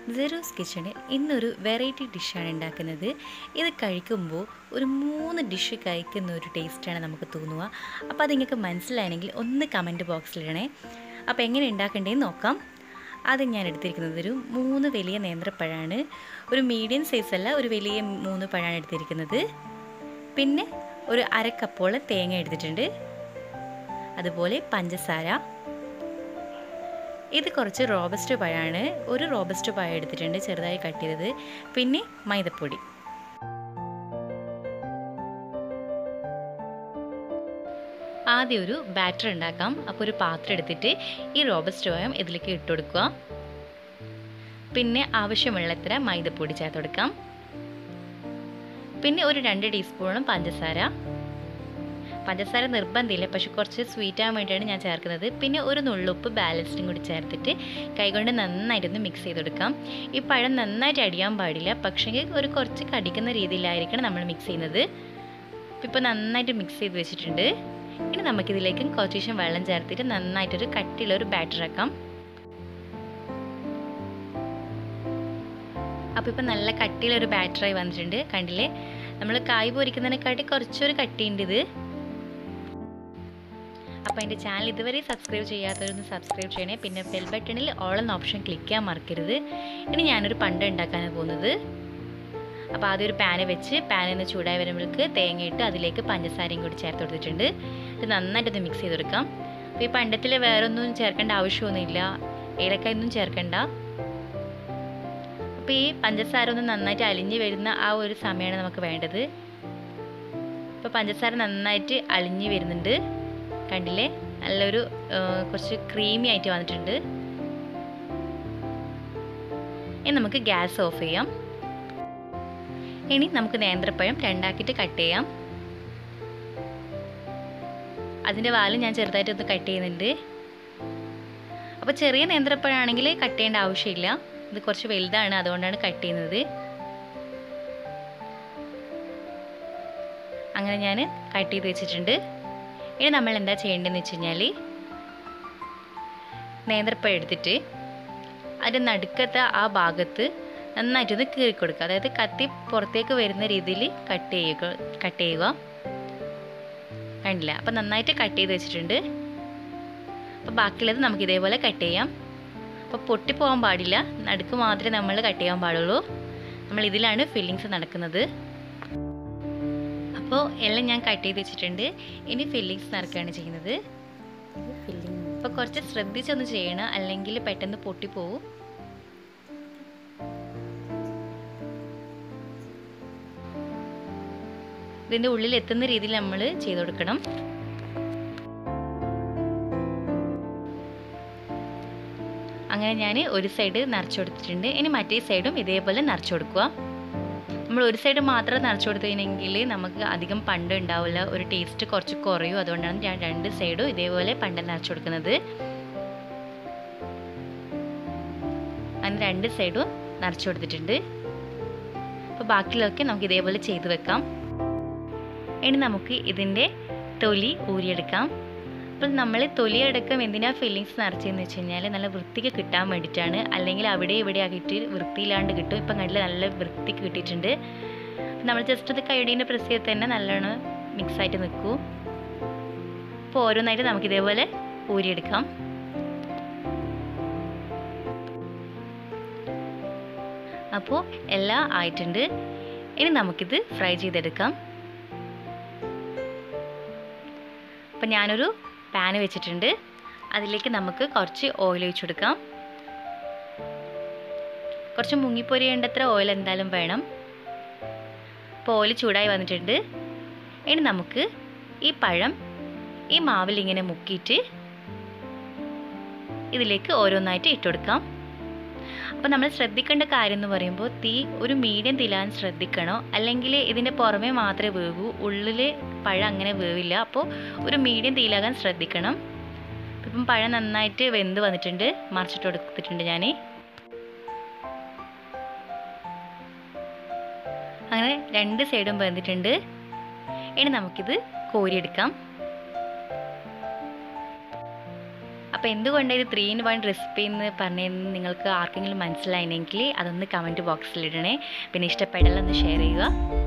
സെറൂസ് കിച്ചണിൽ ഇന്നൊരു വെറൈറ്റി ഡിഷാണ് ഉണ്ടാക്കുന്നത് ഇത് കഴിക്കുമ്പോൾ ഒരു മൂന്ന് ഡിഷ് കഴിക്കുന്ന ഒരു ടേസ്റ്റാണ് നമുക്ക് തോന്നുക അപ്പോൾ അത് നിങ്ങൾക്ക് മനസ്സിലായെങ്കിൽ ഒന്ന് കമൻറ്റ് ബോക്സിലിടണേ അപ്പോൾ എങ്ങനെ ഉണ്ടാക്കേണ്ടതെന്ന് നോക്കാം ആദ്യം ഞാൻ എടുത്തിരിക്കുന്നത് ഒരു മൂന്ന് വലിയ നേന്ത്രപ്പഴമാണ് ഒരു മീഡിയം സൈസ് അല്ല ഒരു വലിയ മൂന്ന് പഴമാണ് എടുത്തിരിക്കുന്നത് പിന്നെ ഒരു അരക്കപ്പോളം തേങ്ങ എടുത്തിട്ടുണ്ട് അതുപോലെ പഞ്ചസാര ഇത് കുറച്ച് റോബസ്റ്റ് പഴമാണ് ഒരു റോബസ്റ്റ് പഴം എടുത്തിട്ടുണ്ട് ചെറുതായി കട്ട് ചെയ്തത് പിന്നെ മൈദപ്പൊടി ആദ്യം ഒരു ബാറ്റർ ഉണ്ടാക്കാം അപ്പോൾ ഒരു പാത്രം എടുത്തിട്ട് ഈ റോബസ്റ്റ് പഴം ഇതിലേക്ക് ഇട്ട് കൊടുക്കുക പിന്നെ ആവശ്യമുള്ളത്ര മൈദപ്പൊടി ചേർത്ത് കൊടുക്കാം പിന്നെ ഒരു രണ്ട് ടീസ്പൂണും പഞ്ചസാര പഞ്ചസാര നിർബന്ധമില്ല പക്ഷെ കുറച്ച് സ്വീറ്റ് ആകാൻ വേണ്ടിയാണ് ഞാൻ ചേർക്കുന്നത് പിന്നെ ഒരു നുള്ളുപ്പ് ബാലൻസിനും കൂടി ചേർത്തിട്ട് കൈകൊണ്ട് നന്നായിട്ടൊന്ന് മിക്സ് ചെയ്ത് കൊടുക്കാം ഈ പഴം നന്നായിട്ട് അടിയാൻ പാടില്ല പക്ഷേ ഒരു കുറച്ച് കടിക്കുന്ന രീതിയിലായിരിക്കണം നമ്മൾ മിക്സ് ചെയ്യുന്നത് ഇപ്പോൾ നന്നായിട്ട് മിക്സ് ചെയ്ത് വെച്ചിട്ടുണ്ട് ഇനി നമുക്കിതിലേക്ക് കുറച്ച് ശേഷം വെള്ളം ചേർത്തിട്ട് നന്നായിട്ടൊരു കട്ടിയുള്ള ഒരു ബാറ്റർ ആക്കാം അപ്പോൾ ഇപ്പോൾ നല്ല കട്ടിയിലൊരു ബാറ്ററായി വന്നിട്ടുണ്ട് കണ്ടില്ലേ നമ്മൾ കായ് പൊരിക്കുന്നതിനെക്കാട്ടി കുറച്ചൊരു കട്ടിയുണ്ട് ഇത് അപ്പോൾ എൻ്റെ ചാനൽ ഇതുവരെ സബ്സ്ക്രൈബ് ചെയ്യാത്തവരൊന്ന് സബ്സ്ക്രൈബ് ചെയ്യണേ പിന്നെ ബെൽ ബട്ടണിൽ ഓൾ എന്ന ഓപ്ഷൻ ക്ലിക്ക് ചെയ്യാൻ മറക്കരുത് ഇനി ഞാനൊരു പണ്ട് ഉണ്ടാക്കാനാണ് പോകുന്നത് അപ്പോൾ ആദ്യം ഒരു പാന് വെച്ച് പാനിൽ നിന്ന് ചൂടായി വരുമ്പോഴേക്ക് തേങ്ങ ഇട്ട് അതിലേക്ക് പഞ്ചസാരയും കൂടി ചേർത്ത് കൊടുത്തിട്ടുണ്ട് ഇത് നന്നായിട്ടൊന്ന് മിക്സ് ചെയ്ത് കൊടുക്കാം അപ്പോൾ ഈ പണ്ടത്തിൽ വേറെ ഒന്നും ചേർക്കേണ്ട ആവശ്യമൊന്നുമില്ല ഏലക്കായൊന്നും ചേർക്കണ്ട അപ്പോൾ ഈ പഞ്ചസാര ഒന്ന് നന്നായിട്ട് അലിഞ്ഞ് വരുന്ന ആ ഒരു സമയമാണ് നമുക്ക് വേണ്ടത് ഇപ്പോൾ പഞ്ചസാര നന്നായിട്ട് അലിഞ്ഞ് വരുന്നുണ്ട് കണ്ടില്ലേ നല്ലൊരു കുറച്ച് ക്രീമി ആയിട്ട് വന്നിട്ടുണ്ട് ഇനി നമുക്ക് ഗ്യാസ് ഓഫ് ചെയ്യാം ഇനി നമുക്ക് നേന്ത്രപ്പഴം രണ്ടാക്കിയിട്ട് കട്ട് ചെയ്യാം അതിൻ്റെ വാല് ഞാൻ ചെറുതായിട്ടൊന്ന് കട്ട് ചെയ്യുന്നുണ്ട് അപ്പോൾ ചെറിയ നേന്ത്രപ്പഴമാണെങ്കിൽ കട്ട് ചെയ്യേണ്ട ആവശ്യമില്ല ഇത് കുറച്ച് വലുതാണ് അതുകൊണ്ടാണ് കട്ട് ചെയ്യുന്നത് അങ്ങനെ ഞാൻ കട്ട് ചെയ്ത് വെച്ചിട്ടുണ്ട് ഇനി നമ്മൾ എന്താ ചെയ്യേണ്ടതെന്ന് വെച്ച് കഴിഞ്ഞാൽ നേന്ത്രപ്പഴം എടുത്തിട്ട് അതിൻ്റെ നടുക്കത്തെ ആ ഭാഗത്ത് നന്നായിട്ടൊന്ന് കീറി കൊടുക്കുക അതായത് കത്തി പുറത്തേക്ക് വരുന്ന രീതിയിൽ കട്ട് ചെയ്യുക കട്ട് ചെയ്യുക കണ്ടില്ല അപ്പം നന്നായിട്ട് കട്ട് ചെയ്ത് വെച്ചിട്ടുണ്ട് അപ്പോൾ ബാക്കിയുള്ളത് നമുക്ക് ഇതേപോലെ കട്ട് ചെയ്യാം അപ്പോൾ പൊട്ടിപ്പോകാൻ പാടില്ല നടുക്ക് മാത്രമേ നമ്മൾ കട്ട് ചെയ്യാൻ പാടുള്ളൂ നമ്മൾ ഇതിലാണ് ഫില്ലിങ്സ് നടക്കുന്നത് അപ്പോൾ എല്ലാം ഞാൻ കട്ട് ചെയ്ത് വെച്ചിട്ടുണ്ട് ഇനി ഫില്ലിങ്സ് നിറക്കുകയാണ് ചെയ്യുന്നത് അപ്പോൾ കുറച്ച് ശ്രദ്ധിച്ചൊന്ന് ചെയ്യണം അല്ലെങ്കിൽ പെട്ടെന്ന് പൊട്ടിപ്പോവും ഇതിൻ്റെ ഉള്ളിൽ എത്തുന്ന രീതിയിൽ നമ്മൾ ചെയ്ത് കൊടുക്കണം അങ്ങനെ ഞാൻ ഒരു സൈഡ് നിറച്ചു കൊടുത്തിട്ടുണ്ട് ഇനി മറ്റേ സൈഡും ഇതേപോലെ നിറച്ചു കൊടുക്കുക നമ്മൾ ഒരു സൈഡ് മാത്രം നിറച്ചു കൊടുത്തിട്ടുണ്ടെങ്കിൽ നമുക്ക് അധികം പണ്ട് ഉണ്ടാവില്ല ഒരു ടേസ്റ്റ് കുറച്ച് കുറയും അതുകൊണ്ടാണ് ഞാൻ രണ്ട് സൈഡും ഇതേപോലെ പണ്ട് നിറച്ചു കൊടുക്കുന്നത് അങ്ങനെ രണ്ട് സൈഡും നിറച്ചു കൊടുത്തിട്ടുണ്ട് അപ്പോൾ ബാക്കിയുള്ളതൊക്കെ നമുക്ക് ഇതേപോലെ ചെയ്ത് വെക്കാം ഇനി നമുക്ക് ഇതിൻ്റെ തൊലി ഊരിയെടുക്കാം അപ്പോൾ നമ്മൾ തൊലിയടക്കം എന്തിനാ ഫില്ലിങ്സ് നിറച്ചതെന്ന് വെച്ച് കഴിഞ്ഞാൽ നല്ല വൃത്തിക്ക് കിട്ടാൻ വേണ്ടിയിട്ടാണ് അല്ലെങ്കിൽ അവിടെ ഇവിടെ ആക്കിയിട്ട് വൃത്തിയില്ലാണ്ട് കിട്ടും ഇപ്പം കണ്ടില്ല നല്ല വൃത്തിക്ക് കിട്ടിയിട്ടുണ്ട് നമ്മൾ ജസ്റ്റ് അത് കൈടീൻ്റെ പ്രസ് ചെയ്ത് തന്നെ നല്ലോണം മിക്സ് ആയിട്ട് നിൽക്കൂ അപ്പോൾ ഓരോന്നായിട്ട് നമുക്ക് ഇതേപോലെ ഊരിയെടുക്കാം അപ്പോൾ എല്ലാം ആയിട്ടുണ്ട് ഇനി നമുക്കിത് ഫ്രൈ ചെയ്തെടുക്കാം അപ്പം ഞാനൊരു പാന് വെച്ചിട്ടുണ്ട് അതിലേക്ക് നമുക്ക് കുറച്ച് ഓയിൽ ഒഴിച്ചു കൊടുക്കാം കുറച്ച് മുങ്ങിപ്പൊരിയേണ്ടത്ര ഓയിൽ എന്തായാലും വേണം അപ്പോൾ ഓയിൽ ചൂടായി വന്നിട്ടുണ്ട് ഇനി നമുക്ക് ഈ പഴം ഈ മാവിൽ ഇങ്ങനെ മുക്കിയിട്ട് ഇതിലേക്ക് ഓരോന്നായിട്ട് ഇട്ട് കൊടുക്കാം അപ്പോൾ നമ്മൾ ശ്രദ്ധിക്കേണ്ട കാര്യം എന്ന് പറയുമ്പോൾ തീ ഒരു മീഡിയം തീലാൻ ശ്രദ്ധിക്കണോ അല്ലെങ്കിൽ ഇതിൻ്റെ പുറമേ മാത്രമേ വേവൂ ഉള്ളിൽ പഴം അങ്ങനെ വേവില്ല അപ്പോൾ ഒരു മീഡിയം തീലാകാൻ ശ്രദ്ധിക്കണം ഇപ്പം പഴം നന്നായിട്ട് വെന്ത് വന്നിട്ടുണ്ട് മറിച്ചിട്ട് കൊടുത്തിട്ടുണ്ട് ഞാൻ അങ്ങനെ രണ്ട് സൈഡും വെന്തിട്ടുണ്ട് ഇനി നമുക്കിത് കോരിയെടുക്കാം അപ്പോൾ അപ്പോൾ എന്തുകൊണ്ടാണ് ഇത് ത്രീ ഇൻ വൺ റെസിപ്പി എന്ന് പറഞ്ഞതെന്ന് നിങ്ങൾക്ക് ആർക്കെങ്കിലും മനസ്സിലായില്ലെങ്കിൽ അതൊന്ന് കമൻറ്റ് ബോക്സിൽ ഇടണേ പിന്നെ ഇഷ്ടപ്പെട്ടാലൊന്ന് ഷെയർ ചെയ്യുക